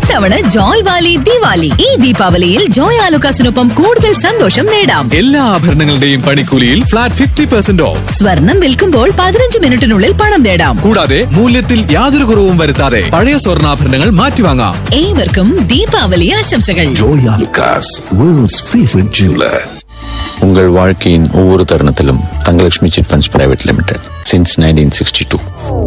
ഇത്തവണ ജോയ് വാലി ദിവാലി ഈ ദീപാവലിയിൽ ജോയ് ആലുക്കാസിനൊപ്പം കൂടുതൽ സന്തോഷം നേടാം എല്ലാ ആഭരണങ്ങളുടെയും പണിക്കൂലിയിൽ ഫ്ലാറ്റ് ഫിഫ്റ്റി പെർസെന്റ് ഓഫ് സ്വർണം വിൽക്കുമ്പോൾ പതിനഞ്ച് മിനിറ്റിനുള്ളിൽ പണം നേടാം കൂടാതെ മൂല്യത്തിൽ യാതൊരു കുറവും വരുത്താതെ പഴയ സ്വർണ്ണാഭരണങ്ങൾ മാറ്റിവാങ്ങാം ഏവർക്കും ദീപാവലി ആശംസകൾ Joy Alucas, world's favorite jeweler. உங்கள் வாழ்க்கையின் ஒவ்வொரு தருணத்திலும் Thangalakshmi chit funds private limited since nineteen sixty two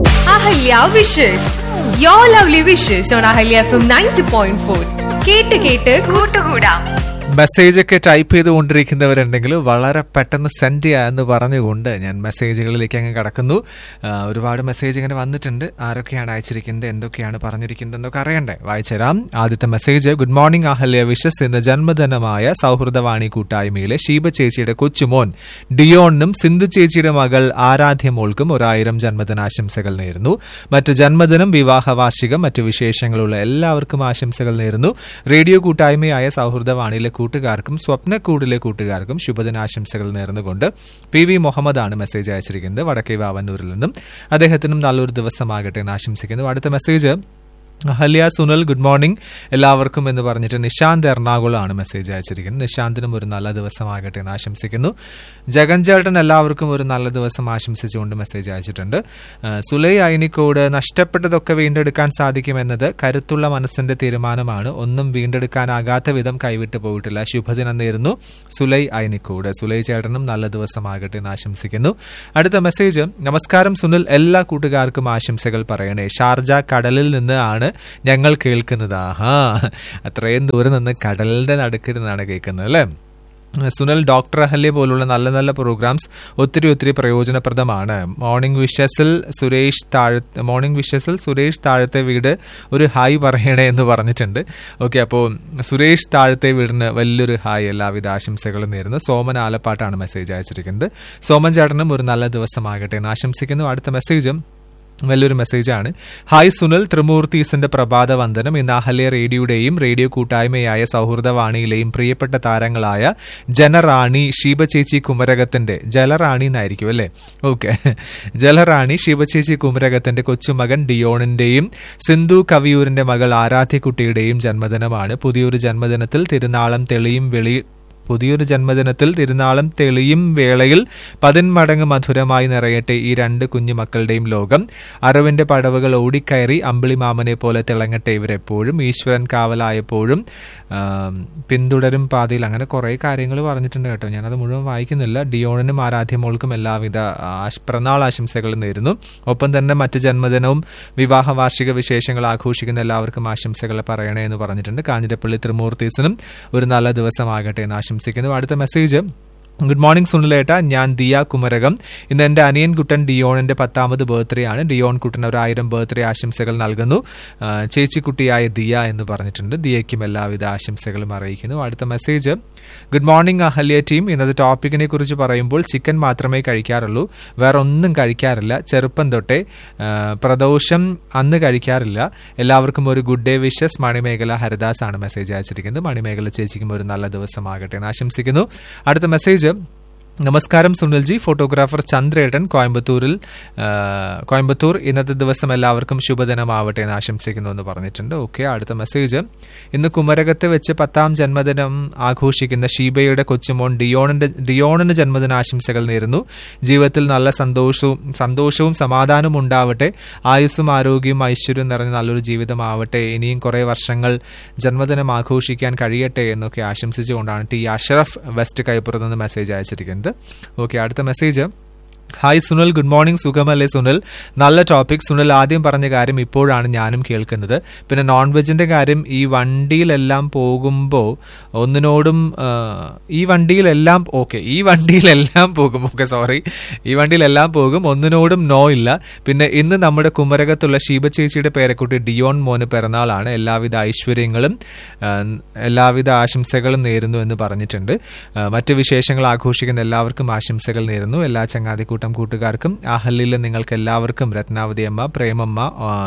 Ahalya wishes യോ lovely wishes on Ahalya F M ninety point four കേട്ട് കേട്ട് കൂട്ടുകൂടാം മെസ്സേജ് ഒക്കെ ടൈപ്പ് ചെയ്തുകൊണ്ടിരിക്കുന്നവരുണ്ടെങ്കിൽ വളരെ പെട്ടെന്ന് സെൻഡ് ചെയ്യുക എന്ന് പറഞ്ഞുകൊണ്ട് ഞാൻ മെസ്സേജുകളിലേക്ക് അങ്ങ് കടക്കുന്നു ആ, ഒരുപാട് മെസ്സേജ് ഇങ്ങനെ വന്നിട്ടുണ്ട് ആരൊക്കെയാണ് അയച്ചിരിക്കുന്നത് എന്തൊക്കെയാണ് പറഞ്ഞിരിക്കുന്നത് എന്നൊക്കെ അറിയണ്ടേ വായിച്ചുതരാം ആദ്യത്തെ message good morning Ahalya wishes ഇന്ന് ജന്മദിനമായ സൗഹൃദവാണി കൂട്ടായ്മയിലെ ഷീബ ചേച്ചിയുടെ കൊച്ചുമോൻ ഡിയോണിനും സിന്ധു ചേച്ചിയുടെ മകൾ ആരാധ്യ മോൾക്കും ഒരായിരം ജന്മദിനാശംസകൾ നേരുന്നു മറ്റ് ജന്മദിനം വിവാഹ വാർഷികം മറ്റു വിശേഷങ്ങളുള്ള എല്ലാവർക്കും ആശംസകൾ നേരുന്നു റേഡിയോ കൂട്ടായ്മയായ സൗഹൃദവാണിയിലെ കൂട്ടുകാർക്കും സ്വപ്നക്കൂടിലെ കൂട്ടുകാർക്കും ശുഭദിനാശംസകൾ നേർന്നുകൊണ്ട് പി വി മുഹമ്മദാണ് മെസ്സേജ് അയച്ചിരിക്കുന്നത് വടക്കേ വാവന്നൂരിൽ നിന്നും അദ്ദേഹത്തിനും നല്ലൊരു ദിവസമാകട്ടെ എന്ന് ആശംസിക്കുന്നു അടുത്ത മെസ്സേജ് ഹലിയ സുനൽ ഗുഡ് മോർണിംഗ് എല്ലാവർക്കും എന്ന് പറഞ്ഞിട്ട് നിശാന്ത് എറണാകുളമാണ് മെസ്സേജ് അയച്ചിരിക്കുന്നത് നിശാന്തിനും ഒരു നല്ല ദിവസമാകട്ടെ എന്ന് ആശംസിക്കുന്നു ജഗൻ ചേട്ടൻ എല്ലാവർക്കും ഒരു നല്ല ദിവസം ആശംസിച്ചുകൊണ്ട് മെസ്സേജ് അയച്ചിട്ടുണ്ട് ആ, സുലൈ അയനിക്കോട് നഷ്ടപ്പെട്ടതൊക്കെ വീണ്ടെടുക്കാൻ സാധിക്കുമെന്നത് കരുത്തുള്ള മനസ്സിന്റെ തീരുമാനമാണ് ഒന്നും വീണ്ടെടുക്കാനാകാത്ത വിധം കൈവിട്ടു പോയിട്ടില്ല ശുഭദിനം നേരുന്നു സുലൈ അയനിക്കോട് സുലൈ ചേട്ടനും നല്ല ദിവസമാകട്ടെ എന്ന് ആശംസിക്കുന്നു അടുത്ത മെസ്സേജ് നമസ്കാരം സുനിൽ എല്ലാ കൂട്ടുകാർക്കും ആശംസകൾ പറയണേ ഷാർജ കടലിൽ നിന്ന് ആണ് ഞങ്ങൾ കേൾക്കുന്നത് ആഹാ അത്രയും ദൂരം നിന്ന് കടലിന്റെ നടുക്കിരുന്നാണ് കേൾക്കുന്നത് അല്ലേ സുനൽ ഡോക്ടർ അഹല്യ പോലുള്ള നല്ല നല്ല പ്രോഗ്രാംസ് ഒത്തിരി ഒത്തിരി പ്രയോജനപ്രദമാണ് മോർണിംഗ് വിഷസിൽ സുരേഷ് താഴ മോർണിംഗ് വിഷസിൽ സുരേഷ് താഴത്തെ വീട് ഒരു ഹായ് പറയണേ എന്ന് പറഞ്ഞിട്ടുണ്ട് ഓക്കെ അപ്പോൾ സുരേഷ് താഴത്തെ വീടിന് വലിയൊരു ഹായ് എല്ലാവിധ ആശംസകളും നേരുന്നു സോമൻ ആലപ്പാട്ടാണ് മെസ്സേജ് അയച്ചിരിക്കുന്നത് സോമൻ ചേട്ടനും ഒരു നല്ല ദിവസമാകട്ടെ എന്ന് ആശംസിക്കുന്നു അടുത്ത മെസ്സേജും വലിയൊരു മെസ്സേജാണ് ഹായ് സുനിൽ ത്രിമൂർത്തീസിന്റെ പ്രഭാത വന്ദനം ഇന്ന് അഹല്യ റേഡിയോയുടെയും റേഡിയോ കൂട്ടായ്മയായ സൗഹൃദവാണിയിലെയും പ്രിയപ്പെട്ട താരങ്ങളായ ജനറാണി ശീബചേച്ചി കുമരകത്തിന്റെ ജലറാണി എന്നായിരിക്കും അല്ലേ ഓക്കെ ജലറാണി ശിവചേച്ചി കുമരകത്തിന്റെ കൊച്ചുമകൻ ഡിയോണിന്റെയും സിന്ധു കവിയൂരിന്റെ മകൾ ആരാധ്യക്കുട്ടിയുടെയും ജന്മദിനമാണ് പുതിയൊരു ജന്മദിനത്തിൽ തിരുനാളം തെളിയും വെളി പുതിയൊരു ജന്മദിനത്തിൽ തിരുനാളം തെളിയും വേളയിൽ പതിന്മടങ്ങ് മധുരമായി നിറയട്ടെ ഈ രണ്ട് കുഞ്ഞു മക്കളുടെയും ലോകം അറിവിന്റെ പടവുകൾ ഓടിക്കയറി അമ്പിളി മാമനെ പോലെ തിളങ്ങട്ടെ ഇവരെപ്പോഴും ഈശ്വരൻ കാവലായപ്പോഴും ആം, പിന്തുടരും പാതയിൽ അങ്ങനെ കുറെ കാര്യങ്ങൾ പറഞ്ഞിട്ടുണ്ട് കേട്ടോ ഞാനത് മുഴുവൻ വായിക്കുന്നില്ല ഡിയോണിനും ആരാധ്യമോൾക്കും എല്ലാവിധ ആശ്- പിറന്നാൾ ആശംസകളും നേരുന്നു ഒപ്പം തന്നെ മറ്റ് ജന്മദിനവും വിവാഹ വാർഷിക വിശേഷങ്ങൾ ആഘോഷിക്കുന്ന എല്ലാവർക്കും ആശംസകൾ പറയണേ എന്ന് പറഞ്ഞിട്ടുണ്ട് കാഞ്ഞിരപ്പള്ളി ത്രിമൂർത്തീസിനും ഒരു നല്ല ദിവസമാകട്ടെ എന്ന് ആശംസിക്കുന്നു അടുത്ത മെസ്സേജ് ഗുഡ് മോർണിംഗ് സുനിലേട്ട ഞാൻ ദിയ കുമരകം ഇന്ന് എന്റെ അനിയൻ കുട്ടൻ ഡിയോണിന്റെ പത്താമത് ബർത്ത്ഡേ ആണ് ഡിയോൺ കുട്ടൻ ഒരു ആയിരം ബർത്ത്ഡേ ആശംസകൾ നൽകുന്നു ആ, ചേച്ചിക്കുട്ടിയായ ദിയ എന്ന് പറഞ്ഞിട്ടുണ്ട് ദിയയ്ക്കും എല്ലാവിധ ആശംസകളും അറിയിക്കുന്നു അടുത്ത message good morning Ahalya team ഇന്നത്തെ ടോപ്പിക്കിനെ കുറിച്ച് പറയുമ്പോൾ ചിക്കൻ മാത്രമേ കഴിക്കാറുള്ളൂ വേറെ ഒന്നും കഴിക്കാറില്ല ചെറുപ്പം തൊട്ടേ ആ, പ്രദോഷം അന്ന് കഴിക്കാറില്ല എല്ലാവർക്കും ഒരു good day wishes Manimekhala Haridas ആണ് മെസ്സേജ് അയച്ചിരിക്കുന്നത് മണിമേഖല ചേച്ചിക്കും ഒരു നല്ല ദിവസമാകട്ടെ എന്ന് ആശംസിക്കുന്നു അടുത്ത മെസ്സേജ് നമസ്കാരം സുനിൽജി ഫോട്ടോഗ്രാഫർ ചന്ദ്രേട്ടൻ കോയമ്പത്തൂരിൽ ആ, കോയമ്പത്തൂർ ഇന്നത്തെ ദിവസം എല്ലാവർക്കും ശുഭദിനമാവട്ടെ എന്ന് ആശംസിക്കുന്നു എന്ന് പറഞ്ഞിട്ടുണ്ട് ഓക്കെ അടുത്ത മെസ്സേജ് ഇന്ന് കുമരകത്ത് വെച്ച് പത്താം ജന്മദിനം ആഘോഷിക്കുന്ന ഷീബയുടെ കൊച്ചുമോൻ ഡിയോണിന്റെ ഡിയോണിന് ജന്മദിനാശംസകൾ നേരുന്നു ജീവിതത്തിൽ നല്ല സന്തോഷവും സന്തോഷവും സമാധാനവും ഉണ്ടാവട്ടെ ആയുസ്സും ആരോഗ്യവും ഐശ്വര്യവും നിറഞ്ഞ നല്ലൊരു ജീവിതമാവട്ടെ ഇനിയും കുറെ വർഷങ്ങൾ ജന്മദിനം ആഘോഷിക്കാൻ കഴിയട്ടെ എന്നൊക്കെ ആശംസിച്ചുകൊണ്ടാണ് ടി അഷറഫ് വെസ്റ്റ് കൈപ്പുറത്ത് നിന്ന് മെസ്സേജ് അയച്ചിരിക്കുന്നത് ഓക്കെ അടുത്ത message hi Sunil good morning സുഖമല്ലേ സുനിൽ നല്ല ടോപ്പിക് സുനിൽ ആദ്യം പറഞ്ഞ കാര്യം ഇപ്പോഴാണ് ഞാനും കേൾക്കുന്നത് പിന്നെ നോൺ വെജിന്റെ കാര്യം ഈ വണ്ടിയിലെല്ലാം പോകുമ്പോൾ ഒന്നിനോടും ആ, ഈ വണ്ടിയിലെല്ലാം ഓക്കെ ഈ വണ്ടിയിലെല്ലാം പോകും ഓക്കെ സോറി ഈ വണ്ടിയിലെല്ലാം പോകും ഒന്നിനോടും നോ ഇല്ല പിന്നെ ഇന്ന് നമ്മുടെ കുമരകത്തുള്ള ഷീബ ചേച്ചിയുടെ പേരക്കുട്ടി ഡിയോൺ മോന് പിറന്നാളാണ് എല്ലാവിധ ഐശ്വര്യങ്ങളും ആ, എല്ലാവിധ ആശംസകളും നേരുന്നു എന്ന് പറഞ്ഞിട്ടുണ്ട് ആ, മറ്റ് വിശേഷങ്ങൾ ആഘോഷിക്കുന്ന എല്ലാവർക്കും ആശംസകൾ നേരുന്നു എല്ലാ ചങ്ങാതിക്കൂട്ടം കൂട്ടുകാർക്കും അഹല്ലിലെ നിങ്ങൾക്ക് എല്ലാവർക്കും രത്നാവതി അമ്മ പ്രേമമ്മ ആ,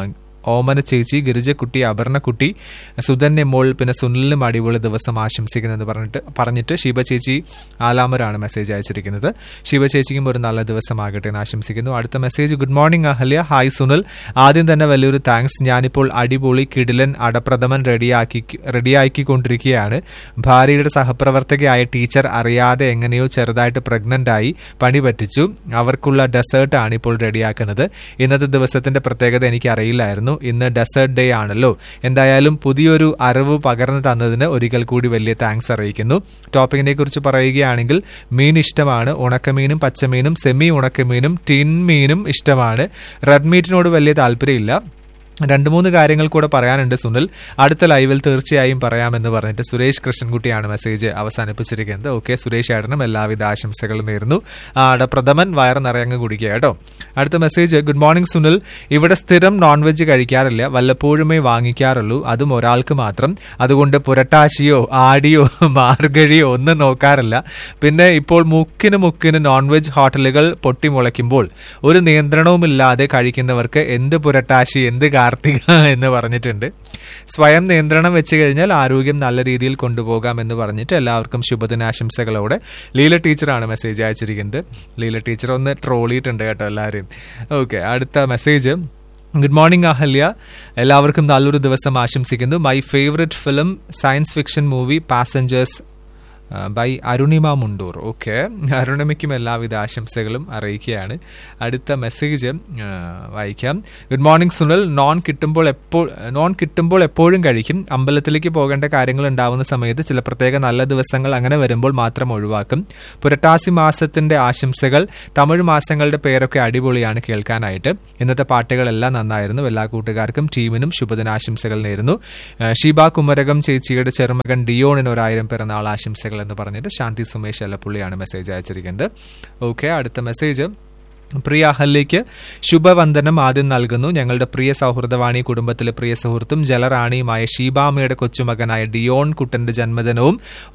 ഓമന ചേച്ചി ഗിരിജക്കുട്ടി അപർണക്കുട്ടി സുധന്യ മോൾ പിന്നെ സുനിലിനും അടിപൊളി ദിവസം ആശംസിക്കുന്നെന്ന് പറഞ്ഞിട്ട് പറഞ്ഞിട്ട് ശിവ ചേച്ചി ആലാമരാണ് മെസ്സേജ് അയച്ചിരിക്കുന്നത് ശിവ ചേച്ചിക്കും ഒരു നല്ല ദിവസമാകട്ടെ എന്ന് ആശംസിക്കുന്നു അടുത്ത message good morning Ahalya hi Sunil ആദ്യം തന്നെ വലിയൊരു താങ്ക്സ് ഞാനിപ്പോൾ അടിപൊളി കിടിലൻ അടപ്രഥമൻ റെഡിയാക്കി റെഡിയാക്കിക്കൊണ്ടിരിക്കുകയാണ് ഭാര്യയുടെ സഹപ്രവർത്തകയായ ടീച്ചർ അറിയാതെ എങ്ങനെയോ ചെറുതായിട്ട് പ്രഗ്നന്റ് ആയി പണി പറ്റിച്ചു അവർക്കുള്ള ഡെസേർട്ട് ആണ് ഇപ്പോൾ റെഡിയാക്കുന്നത് ഇന്നത്തെ ദിവസത്തിന്റെ പ്രത്യേകത എനിക്ക് അറിയില്ലായിരുന്നു ഇന്ന് ഡെസേർട്ട് ഡേ ആണല്ലോ എന്തായാലും പുതിയൊരു അറിവ് പകർന്നു തന്നതിന് ഒരിക്കൽ കൂടി വലിയ താങ്ക്സ് അറിയിക്കുന്നു ടോപ്പിങ്ങിനെ കുറിച്ച് പറയുകയാണെങ്കിൽ മീൻ ഇഷ്ടമാണ് ഉണക്കമീനും പച്ചമീനും സെമി ഉണക്കമീനും ടിൻ മീനും ഇഷ്ടമാണ് റെഡ് മീറ്റിനോട് വലിയ താല്പര്യമില്ല രണ്ട് മൂന്ന് കാര്യങ്ങൾ കൂടെ പറയാനുണ്ട് സുനിൽ അടുത്ത ലൈവിൽ തീർച്ചയായും പറയാമെന്ന് പറഞ്ഞിട്ട് സുരേഷ് കൃഷ്ണൻകുട്ടിയാണ് മെസ്സേജ് അവസാനിപ്പിച്ചിരിക്കുന്നത് ഓക്കെ സുരേഷ് ഏട്ടനും എല്ലാവിധ ആശംസകളും നേരുന്നു ആടെ പ്രഥമൻ വയറ് നിറയങ്ങ് കുടിക്കുക കേട്ടോ അടുത്ത മെസ്സേജ് ഗുഡ് മോർണിംഗ് സുനിൽ ഇവിടെ സ്ഥിരം നോൺ വെജ് കഴിക്കാറില്ല വല്ലപ്പോഴുമേ വാങ്ങിക്കാറുള്ളൂ അതും ഒരാൾക്ക് മാത്രം അതുകൊണ്ട് പുരട്ടാശിയോ ആടിയോ മാർഗഴിയോ ഒന്നും നോക്കാറില്ല പിന്നെ ഇപ്പോൾ മുക്കിന് മുക്കിന് നോൺ വെജ് ഹോട്ടലുകൾ പൊട്ടിമുളയ്ക്കുമ്പോൾ ഒരു നിയന്ത്രണവുമില്ലാതെ കഴിക്കുന്നവർക്ക് എന്ത് പുരട്ടാശി എന്ത് കാർത്തിക എന്ന് പറഞ്ഞിട്ടുണ്ട് സ്വയം നിയന്ത്രണം വെച്ച് കഴിഞ്ഞാൽ ആരോഗ്യം നല്ല രീതിയിൽ കൊണ്ടുപോകാം എന്ന് പറഞ്ഞിട്ട് എല്ലാവർക്കും ശുഭദിനാശംസകളോടെ ലീല ടീച്ചറാണ് മെസ്സേജ് അയച്ചിരിക്കുന്നത് ലീല ടീച്ചർ ഒന്ന് ട്രോളിയിട്ടുണ്ട് കേട്ടോ എല്ലാവരെയും ഓക്കെ അടുത്ത മെസ്സേജ് ഗുഡ് മോർണിംഗ് അഹല്യ എല്ലാവർക്കും നല്ലൊരു ദിവസം ആശംസിക്കുന്നു my favourite film science fiction movie Passengers by Arunima Mundur okay അരുണിമയ്ക്കും എല്ലാവിധ ആശംസകളും അറിയിക്കുകയാണ് അടുത്ത മെസ്സേജ് വായിക്കാം ഗുഡ് മോർണിംഗ് സുനിൽ നോൺ കിട്ടുമ്പോൾ എപ്പോൾ നോൺ കിട്ടുമ്പോൾ എപ്പോഴും കഴിക്കും അമ്പലത്തിലേക്ക് പോകേണ്ട കാര്യങ്ങൾ ഉണ്ടാവുന്ന സമയത്ത് ചില പ്രത്യേക നല്ല ദിവസങ്ങൾ അങ്ങനെ വരുമ്പോൾ മാത്രം ഒഴിവാക്കും പുരട്ടാസി മാസത്തിന്റെ ആശംസകൾ തമിഴ് മാസങ്ങളുടെ പേരൊക്കെ അടിപൊളിയാണ് കേൾക്കാനായിട്ട് ഇന്നത്തെ പാട്ടുകളെല്ലാം നന്നായിരുന്നു എല്ലാ കൂട്ടുകാർക്കും ടീമിനും ശുഭദിനാശംസകൾ നേരുന്നു ഷീബ കുമരകം ചേച്ചിയുടെ ചെറുമകൻ ഡിയോണിന് ഒരായിരം പിറന്നാൾ ആശംസകൾ എന്ന് പറഞ്ഞിട്ട് ശാന്തി സുമേഷ് അല്ലപ്പുള്ളിയാണ് മെസ്സേജ് അയച്ചിരിക്കുന്നത് ഓക്കെ അടുത്ത മെസ്സേജ് പ്രിയ അഹല്യയ്ക്ക് ശുഭവന്ദനം ആദ്യം നൽകുന്നു ഞങ്ങളുടെ പ്രിയ സൗഹൃദവാണി കുടുംബത്തിലെ പ്രിയ സുഹൃത്തും ജലറാണിയുമായ ഷീബാമയുടെ കൊച്ചുമകനായ ഡിയോൺ കുട്ടന്റെ ജന്മദിനവും